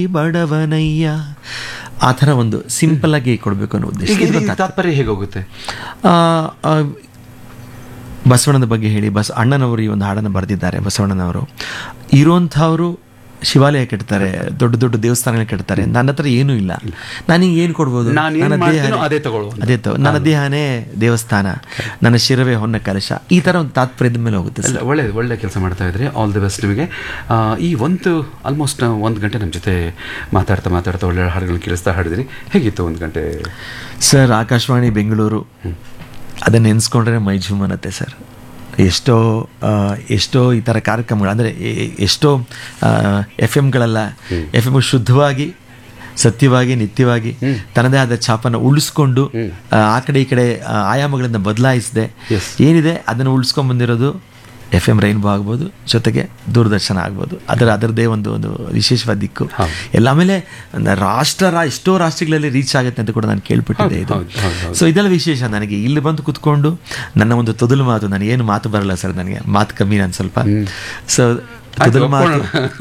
ಬಡವನಯ್ಯ ಆ ಥರ ಒಂದು ಸಿಂಪಲ್ ಆಗಿ ಕೊಡಬೇಕು ಅನ್ನೋ ಉದ್ದೇಶ ಈಗ ಇದು ಇದು ತಾತ್ಪರ್ಯ. ತಾತ್ಪರ್ಯ ಹೇಗೆ ಹೋಗುತ್ತೆ ಆ, ಆ, ಬಸವಣ್ಣನ ಬಗ್ಗೆ ಹೇಳಿ ಬಸ್ ಅಣ್ಣನವರು ಈ ಒಂದು ಹಾಡನ್ನು ಬರೆದಿದ್ದಾರೆ ಬಸವಣ್ಣನವರು ಇರುವಂಥವರು ಶಿವಾಲಯ ಕೆಡ್ತಾರೆ ದೊಡ್ಡ ದೊಡ್ಡ ದೇವಸ್ಥಾನಗಳು ಕೆಡ್ತಾರೆ ನನ್ನ ಹತ್ರ ಏನೂ ಇಲ್ಲ ನನಗೆ ಏನು ಕೊಡ್ಬೋದು ನಾನ್ ಏನ್ ನನ್ನ ಮಾಡ್ತೀನೋ ದೇಹನೇ- ಅದೇ ತಗೊಳ್ಳು. ಅದೇ ತಗೋ ನನ್ನ ದೇಹನೇ ದೇವಸ್ಥಾನ ನನ್ನ ಶಿರವೇ ಹೊನ್ನ ಕಲಶ ಈ ಥರ ಒಂದು ತಾತ್ಪರ್ಯದ ಮೇಲೆ ಹೋಗುತ್ತೆ ಅಲ್ಲ ಸರ್ ಒಳ್ಳೆ ಒಳ್ಳೆ ಕೆಲಸ ಮಾಡ್ತಾ ಇದ್ರಿ ಆಲ್ ದಿ ಬೆಸ್ಟ್ ನಿಮಗೆ ಆ, ಈ ಒಂದು ಆಲ್ಮೋಸ್ಟ್ ಒಂದು ಗಂಟೆ ನಮ್ಮ ಜೊತೆ ಮಾತಾಡ್ತಾ ಮಾತಾಡ್ತಾ ಒಳ್ಳೆ ಹಾಡುಗಳನ್ನ ಕೇಳಿಸ್ತಾ ಹಾಡಿದ್ರಿ ಹೇಗಿತ್ತು ಒಂದು ಗಂಟೆ ಸರ್ ಆಕಾಶವಾಣಿ ಬೆಂಗಳೂರು ಅದನ್ನು ನೆನೆಸ್ಕೊಂಡ್ರೆ ಮೈ ಜುಮ್ ಅನ್ನತ್ತೆ ಸರ್ ಎಷ್ಟೋ ಆ, ಎಷ್ಟೋ ಈ ಥರ ಕಾರ್ಯಕ್ರಮಗಳು ಅಂದರೆ ಎಷ್ಟೋ ಎಫ್ ಎಮ್ಗಳೆಲ್ಲ ಎಫ್ ಎಮ್ ಶುದ್ಧವಾಗಿ ಸತ್ಯವಾಗಿ ನಿತ್ಯವಾಗಿ ತನ್ನದೇ ಆದ ಛಾಪನ್ನು ಉಳಿಸ್ಕೊಂಡು ಆ, ಆ ಕಡೆ ಈ ಕಡೆ ಆ, ಆಯಾಮಗಳನ್ನು ಬದಲಾಯಿಸದೆ Yes. ಏನಿದೆ ಅದನ್ನು ಉಳಿಸ್ಕೊಂಡ್ ಬಂದಿರೋದು ಎಫ್ ಎಮ್ ರೈನ್ಬೋ ಆಗ್ಬೋದು ಜೊತೆಗೆ ದೂರದರ್ಶನ ಆಗ್ಬೋದು ಅದರ ಅದರದ್ದೇ ಒಂದು ಒಂದು ವಿಶೇಷವಾದ ದಿಕ್ಕು ಹೌದು. ಎಲ್ಲ ಆಮೇಲೆ ನ- ರಾಷ್ಟ್ರ ರಾ- ಎಷ್ಟೋ ರಾಷ್ಟ್ರಗಳಲ್ಲಿ ರೀಚ್ ಆಗುತ್ತೆ ಅಂತ ಕೂಡ ನಾನು ಕೇಳ್ಬಿಟ್ಟಿದ್ದೆ ಇದು ಹೌದು, ಹೌದು, ಹೌದು. ಸೊ ಇದೆಲ್ಲ ವಿಶೇಷ ನನಗೆ ಇಲ್ಲಿ ಬಂದು ಕುತ್ಕೊಂಡು ನನ್ನ ಒಂದು ತೊದಲು ಮಾತು ನನಗೇನು ಮಾತು ಬರಲ್ಲ ಸರ್ ನನಗೆ ಮಾತು ಕಮ್ಮಿ ನಾನು ಸ್ವಲ್ಪ ಸೊ ತೊದಲು ಮಾತು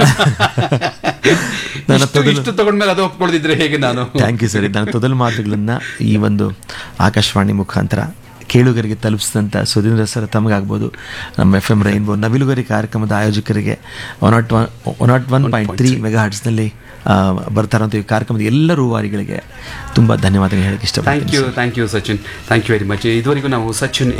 ನನ್ನ ಇಷ್ಟು- ತೊದಲು ಇಷ್ಟು ತಗೊಂಡ್ಮೇಲೆ ಅದು ಒಪ್ಕೊಳ್ದಿದ್ರೆ ಹೇಗೆ ನಾನು ಥ್ಯಾಂಕ್ ಯು ಸರ್ ನನ್ನ ತೊದಲು ಮಾತುಗಳನ್ನು ಈ ಒಂದು ಆಕಾಶವಾಣಿ ಮುಖಾಂತರ ಕೇಳುಗರಿಗೆ ತಲುಪಿಸಿದಂಥ ಸುಧೀಂದ್ರ ಸರ್ ತಮಗಾಗ್ಬೋದು ನಮ್ಮ ಎಫ್ ಎಮ್ ರೈನ್ಬೋ ನವಿಲುಗರಿ ಕಾರ್ಯಕ್ರಮದ ಆಯೋಜಕರಿಗೆ one nought one one nought one point three mega ಹಾರ್ಟ್ಸ್ನಲ್ಲಿ ಬರ್ತಾ ಇರೋಂಥ ಈ ಕಾರ್ಯಕ್ರಮದ ಎಲ್ಲ ರೂವಾರಿಗಳಿಗೆ ತುಂಬ ಧನ್ಯವಾದ ಹೇಳಕ್ಕೆ ಥ್ಯಾಂಕ್ ಇಷ್ಟಪಡ್ತೀನಿ you thank you Sachin thank you very much ಇದುವರೆಗೂ ನಾವು ಸಚಿನ್